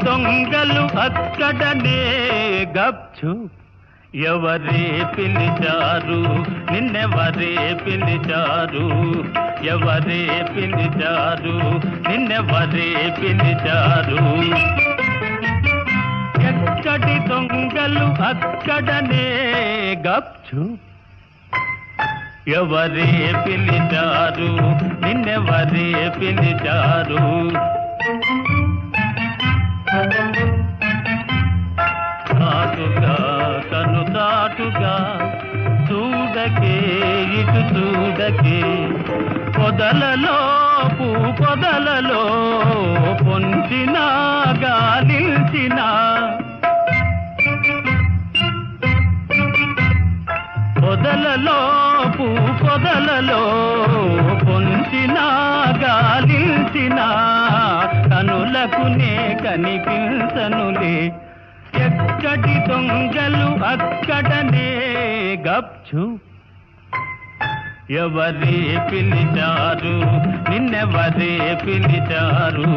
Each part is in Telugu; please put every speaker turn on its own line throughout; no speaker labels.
దొంగలు అక్కడనే గప్చు ఎవరే పిలిచారు నిన్నెవరే పిలిచారు ఎవరే పిలిచారు నిన్నెవరే పిలిచారు ఎక్కడి దొంగలు అక్కడనే గప్చు ఎవరే పిలిచారు నిన్నెవరే పిలిచారు చాటుగా కను చాటుగా చూడకే ఇటు చూడకే పొదలలో పూ పొదలలో పొంచిన గాలించిన పొదలలో పూ పొదలలో పొంచిన గాలించిన కనులకు నే కనిపించనులే ఎక్కడి దొంగలు అక్కడనే గప్చు ఎవరే పిలిచారు నిన్నెవరే పిలిచారు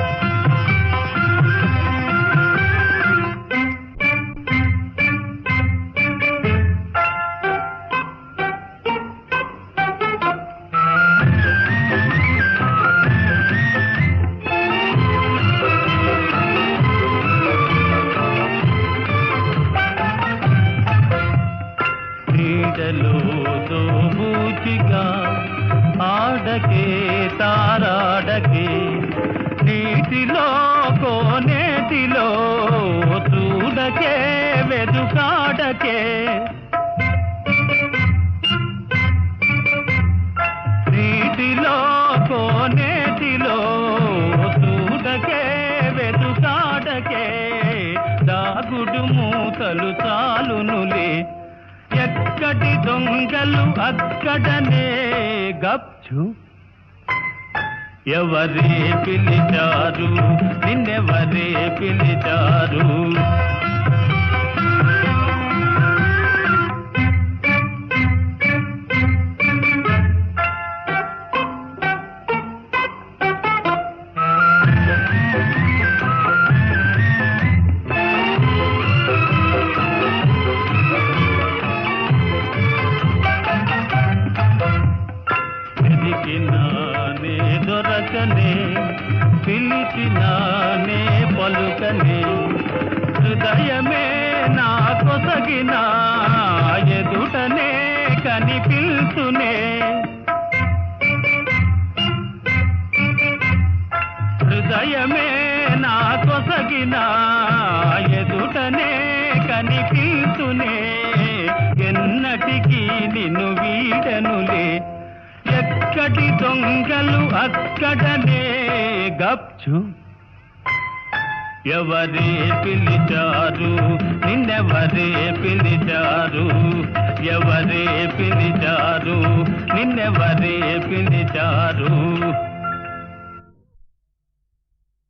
నీడలో దోబూచిగా ఆడకే తారాడకే నీటిలో కోనేటిలో చూడకే వెదుకాడకే నీటిలో కోనేటిలో చూడకే వెదుకాడకే దాగుడు మూతలు చాలునులే ఎక్కడి దొంగలు అక్కడనే గప్చు ఎవరే పిలిచారు నిన్నెవరే పిలిచారు పిలిచినానే దొరకనే పిలిచినానే పలుకనే హృదయమే నా కొసగిన ఎదుటనే కనిపిల్చునే హృదయమే నా కొసగిన ఎదుటనే కనిపిల్చునే ఎన్నటికీ నిన్ను వీడనులే ఎక్కడి దొంగలు అక్కడనే గప్చు ఎవరే పిలిచారు నిన్నెవరే పిలిచారు ఎవరే పిలిచారు నిన్నెవరే పిలిచారు